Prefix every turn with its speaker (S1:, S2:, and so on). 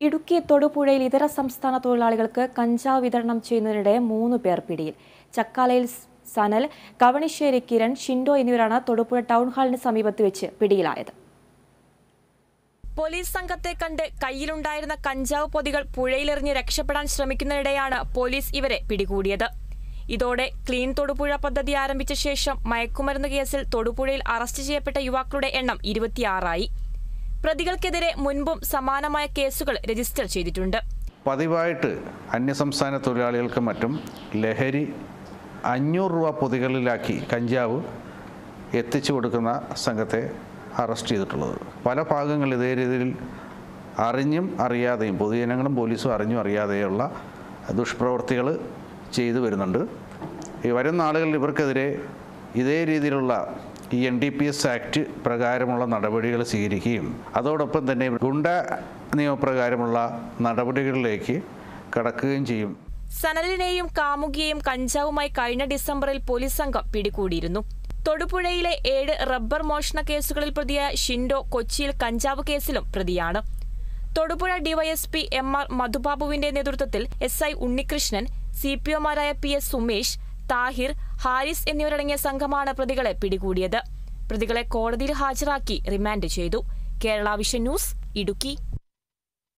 S1: ഇടുക്കി തൊടുപുഴയിൽ ഇതര സംസ്ഥാന തൊഴിലാളികൾക്ക് കഞ്ചാവ് വിതരണം ചെയ്യുന്നതിനിടെ മൂന്ന് പേർ പിടിയിൽ ചക്കാലയിൽ സനൽ കവണിശ്ശേരി കിരൺ ഷിൻഡോ എന്നിവരാണ് തൊടുപുഴ ടൗൺ ഹാളിന് സമീപത്ത് വെച്ച് പിടിയിലായത് പോലീസ് സംഘത്തെ കണ്ട് കയ്യിലുണ്ടായിരുന്ന കഞ്ചാവ് പൊതികൾ പുഴയിലെറിഞ്ഞ് രക്ഷപ്പെടാൻ ശ്രമിക്കുന്നതിനിടെയാണ് പോലീസ് ഇവരെ പിടികൂടിയത് ഇതോടെ ക്ലീൻ തൊടുപുഴ പദ്ധതി ആരംഭിച്ച ശേഷം മയക്കുമരുന്ന് കേസിൽ തൊടുപുഴയിൽ അറസ്റ്റ് ചെയ്യപ്പെട്ട യുവാക്കളുടെ എണ്ണം ഇരുപത്തിയാറായി പ്രതികൾക്കെതിരെ മുൻപും സമാനമായ കേസുകൾ രജിസ്റ്റർ ചെയ്തിട്ടുണ്ട്
S2: പതിവായിട്ട് അന്യസംസ്ഥാന തൊഴിലാളികൾക്കും മറ്റും ലഹരി അഞ്ഞൂറ് രൂപ പൊതികളിലാക്കി കഞ്ചാവ് എത്തിച്ചു കൊടുക്കുന്ന സംഘത്തെ അറസ്റ്റ് ചെയ്തിട്ടുള്ളത് പല ഭാഗങ്ങളിൽ ഇതേ രീതിയിൽ അറിഞ്ഞും അറിയാതെയും പൊതുജനങ്ങളും പോലീസും അറിഞ്ഞും അറിയാതെയുള്ള ദുഷ്പ്രവൃത്തികൾ ചെയ്തു വരുന്നുണ്ട് ഈ വരുന്ന നാളുകളിൽ ഇവർക്കെതിരെ ഇതേ രീതിയിലുള്ള ഈ N D P S act പ്രകാരമുള്ള നടപടികൾ സ്വീകരിക്കുകയും അതോടൊപ്പം തന്നെ ഗുണ്ട നിയമപ്രകാരമുള്ള നടപടികളിലേക്ക് കടക്കുകയും ചെയ്യും
S1: സനലിനെയും കാമുകിയെയും കഞ്ചാവുമായി കഴിഞ്ഞ ഡിസംബറിൽ പോലീസ് സംഘം പിടികൂടിയിരുന്നു തൊടുപുഴയിലെ ഏഴ് റബ്ബർ മോഷണ കേസുകളിൽ പ്രതിയായ ഷിൻഡോ കൊച്ചിയിൽ കഞ്ചാവ് കേസിലും പ്രതിയാണ് തൊടുപുഴ ഡിവൈഎസ്പി എം ആർ മധുബാബുവിന്റെ നേതൃത്വത്തിൽ S I Unnikrishnan C P ഒമാരായ പി എസ് സുമേഷ് താഹിർ ഹാരിസ് എന്നിവരടങ്ങിയ സംഘമാണ് പ്രതികളെ പിടികൂടിയത് പ്രതികളെ കോടതിയിൽ ഹാജരാക്കി റിമാൻഡ് ചെയ്തു കേരള വിഷൻ ന്യൂസ് ഇടുക്കി